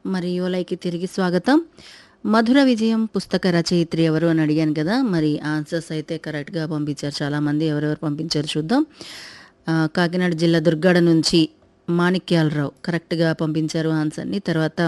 మరి యోలైకి తిరిగి స్వాగతం మధుర విజయం పుస్తక రచయిత్రి ఎవరు అని అడిగాను కదా మరి ఆన్సర్స్ అయితే కరెక్ట్గా పంపించారు చాలామంది ఎవరెవరు పంపించారు చూద్దాం ఆ, కాకినాడ జిల్లా దుర్గాడ నుంచి మాణిక్యాలరావు కరెక్ట్గా పంపించారు ఆన్సర్ని తర్వాత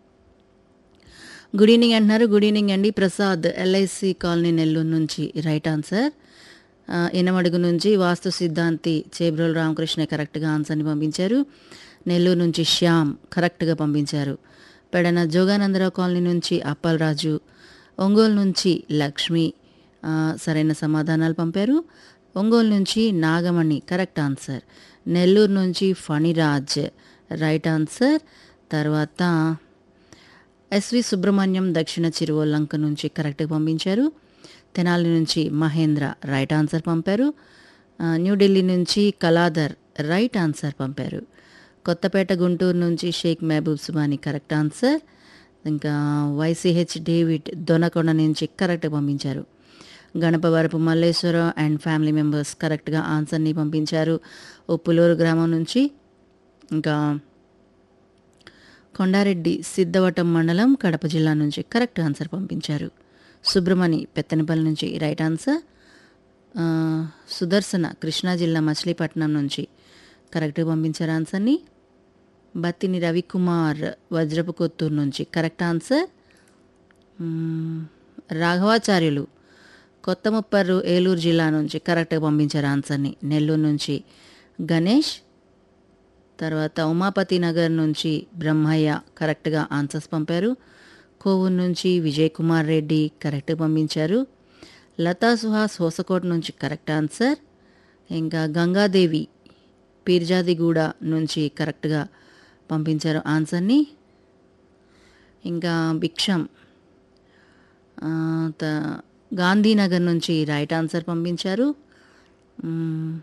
గుడ్ ఈవినింగ్ అంటున్నారు గుడ్ ఈవినింగ్ అండి ప్రసాద్ ఎల్ఐసి కాలనీ నెల్లూరు నుంచి రైట్ ఆన్సర్ ఆ, ఇనమడుగు నుంచి వాస్తు సిద్ధాంతి చేబ్రోలు రామకృష్ణ కరెక్ట్గా ఆన్సర్ని పంపించారు నెల్లూరు నుంచి శ్యామ్ కరెక్ట్గా పంపించారు పెడన జోగానందరావు కాలనీ నుంచి అప్పలరాజు ఒంగోలు నుంచి లక్ష్మి ఆ, సరైన సమాధానాలు పంపారు ఒంగోలు నుంచి నాగమణి కరెక్ట్ ఆన్సర్ నెల్లూరు నుంచి ఫణిరాజ్ రైట్ ఆన్సర్ తర్వాత ఎస్వి సుబ్రహ్మణ్యం దక్షిణ చిరువల్లంక నుంచి కరెక్ట్గా పంపించారు తెనాలి నుంచి మహేంద్ర రైట్ ఆన్సర్ పంపారు ఆ, న్యూఢిల్లీ నుంచి కలాదర్ రైట్ ఆన్సర్ పంపారు కొత్తపేట గుంటూరు నుంచి షేక్ మహబూబ్ సుబాని కరెక్ట్ ఆన్సర్ ఇంకా వైసీహెచ్ డేవిడ్ దొనకొండ నుంచి కరెక్ట్ పంపించారు Ganapavarapu Malleswara and family members కరెక్ట్గా ఆన్సర్ని పంపించారు ఉప్పులూరు గ్రామం నుంచి ఇంకా కొండారెడ్డి సిద్ధవటం మండలం కడప జిల్లా నుంచి కరెక్ట్ ఆన్సర్ పంపించారు సుబ్రమణి పెత్తనపల్లి నుంచి రైట్ ఆన్సర్ ఆ, సుదర్శన కృష్ణా జిల్లా మచిలీపట్నం నుంచి కరెక్ట్గా పంపించారు ఆన్సర్ని బత్తిని రవికుమార్ వజ్రపు కొత్తూరు నుంచి కరెక్ట్ ఆన్సర్ మ్మ్, రాఘవాచార్యులు కొత్త ముప్పర్రు ఏలూరు జిల్లా నుంచి కరెక్ట్గా పంపించారు ఆన్సర్ని నెల్లూరు నుంచి గణేష్ తర్వాత ఉమాపతి నగర్ నుంచి బ్రహ్మయ్య కరెక్ట్గా ఆన్సర్స్ పంపారు కోవూరు నుంచి విజయ్ కుమార్ రెడ్డి కరెక్ట్గా పంపించారు లతా సుహాస్ హోసకోట్ నుంచి కరెక్ట్ ఆన్సర్ ఇంకా గంగాదేవి పీర్జాదిగూడ నుంచి కరెక్ట్గా పంపించారు ఆన్సర్ని ఇంకా భిక్షం ఆ, త- గాంధీనగర్ నుంచి రైట్ ఆన్సర్ పంపించారు మ్మ్.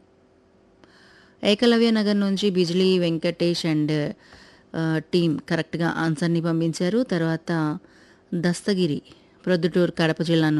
ఏకలవ్య నగర్ నుంచి బిజ్లీ వెంకటేష్ అండ్ ఆ, టీం కరెక్ట్గా ఆన్సర్ని పంపించారు తర్వాత దస్తగిరి ప్రొద్దుటూరు కడప జిల్లా నుంచి